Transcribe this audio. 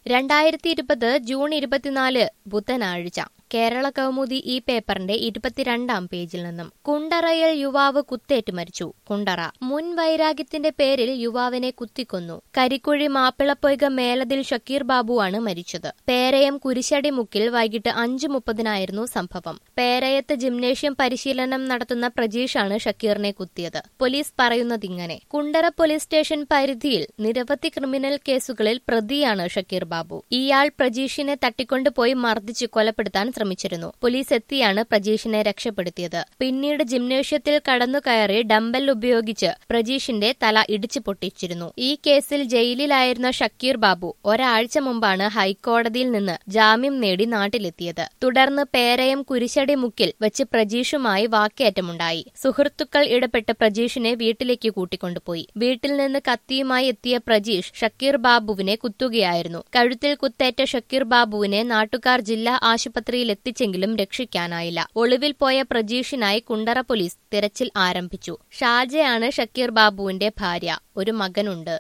രണ്ടായിരത്തി ഇരുപത് ജൂൺ ഇരുപത്തിനാല് ബുധനാഴ്ച കേരള കൗമുദി ഈ പേപ്പറിന്റെ ഇരുപത്തിരണ്ടാം പേജിൽ നിന്നും കുണ്ടറയിൽ യുവാവ് കുത്തേറ്റ് മരിച്ചു കുണ്ടറ മുൻ വൈരാഗ്യത്തിന്റെ പേരിൽ യുവാവിനെ കുത്തിക്കൊന്നു കരിക്കുഴി മാപ്പിളപ്പൊയ്ക മേലതിൽ ഷക്കീർ ബാബുവാണ് മരിച്ചത് പേരയം കുരിശടി മുക്കിൽ വൈകിട്ട് അഞ്ചു മുപ്പതിനായിരുന്നു സംഭവം പേരയത്ത് ജിംനേഷ്യം പരിശീലനം നടത്തുന്ന പ്രജീഷാണ് ഷക്കീറിനെ കുത്തിയത് പോലീസ് പറയുന്നതിങ്ങനെ കുണ്ടറ പോലീസ് സ്റ്റേഷൻ പരിധിയിൽ നിരവധി ക്രിമിനൽ കേസുകളിൽ പ്രതിയാണ് ഷക്കീർ ബാബു ഇയാൾ പ്രജീഷിനെ തട്ടിക്കൊണ്ടുപോയി മർദ്ദിച്ച് കൊലപ്പെടുത്താൻ ശ്രമിച്ചിരുന്നു പോലീസ് എത്തിയാണ് പ്രജീഷിനെ രക്ഷപ്പെടുത്തിയത് പിന്നീട് ജിംനേഷ്യത്തിൽ കടന്നുകയറി ഡമ്പൽ ഉപയോഗിച്ച് പ്രജീഷിന്റെ തല ഇടിച്ചു പൊട്ടിച്ചിരുന്നു ഈ കേസിൽ ജയിലിലായിരുന്ന ഷക്കീർ ബാബു ഒരാഴ്ച മുമ്പാണ് ഹൈക്കോടതിയിൽ നിന്ന് ജാമ്യം നേടി നാട്ടിലെത്തിയത് തുടർന്ന് പേരയം കുരിശടി മുക്കിൽ വെച്ച് പ്രജീഷുമായി വാക്കേറ്റമുണ്ടായി സുഹൃത്തുക്കൾ ഇടപെട്ട് പ്രജീഷിനെ വീട്ടിലേക്ക് കൂട്ടിക്കൊണ്ടുപോയി വീട്ടിൽ നിന്ന് കത്തിയുമായി എത്തിയ പ്രജീഷ് ഷക്കീർ ബാബുവിനെ കുത്തുകയായിരുന്നു കഴുത്തിൽ കുത്തേറ്റ ഷക്കീർ ബാബുവിനെ നാട്ടുകാർ ജില്ലാ ആശുപത്രിയിൽ എത്തിച്ചെങ്കിലും രക്ഷിക്കാനായില്ല ഒളിവിൽ പോയ പ്രജീഷിനായി കുണ്ടറ പോലീസ് തിരച്ചിൽ ആരംഭിച്ചു ഷാജയാണ് ഷക്കീർ ബാബുവിന്റെ ഭാര്യ ഒരു മകനുണ്ട്